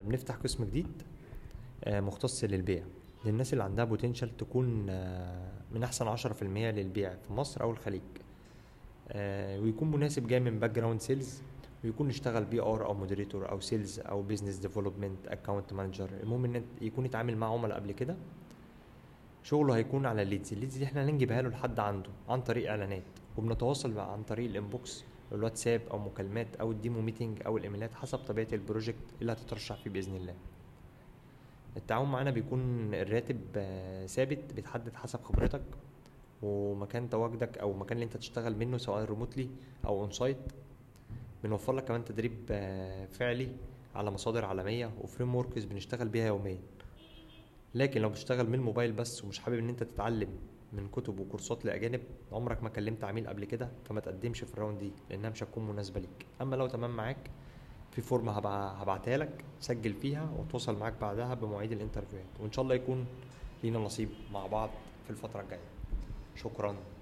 بنفتح قسم جديد آه، مختص للبيع للناس اللي عندها بوتنشال تكون آه، من احسن عشرة في المية للبيع في مصر او الخليج آه، ويكون مناسب جاي من باك جراوند سيلز ويكون اشتغل بي ار او مودريتور او سيلز او بيزنس ديفلوبمنت اكونت مانجر المهم ان يكون يتعامل مع عملاء قبل كده شغله هيكون على الليدز الليدز دي احنا هنجيبها له لحد عنده عن طريق اعلانات وبنتواصل بقى عن طريق الانبوكس الواتساب او مكالمات او الديمو ميتنج او الايميلات حسب طبيعه البروجكت اللي هتترشح فيه باذن الله التعاون معانا بيكون الراتب آه، ثابت بيتحدد حسب خبرتك ومكان تواجدك او المكان اللي انت تشتغل منه سواء ريموتلي او اون سايت بنوفر لك كمان تدريب آه، فعلي على مصادر عالميه وفريم وركس بنشتغل بيها يوميا لكن لو بتشتغل من الموبايل بس ومش حابب ان انت تتعلم من كتب وكورسات لاجانب عمرك ما كلمت عميل قبل كده فما تقدمش في الراوند دي لانها مش هتكون مناسبه ليك اما لو تمام معاك في فورمه هبع- هبعتها لك سجل فيها وتوصل معاك بعدها بمواعيد الانترفيوهات وان شاء الله يكون لينا نصيب مع بعض في الفتره الجايه شكرا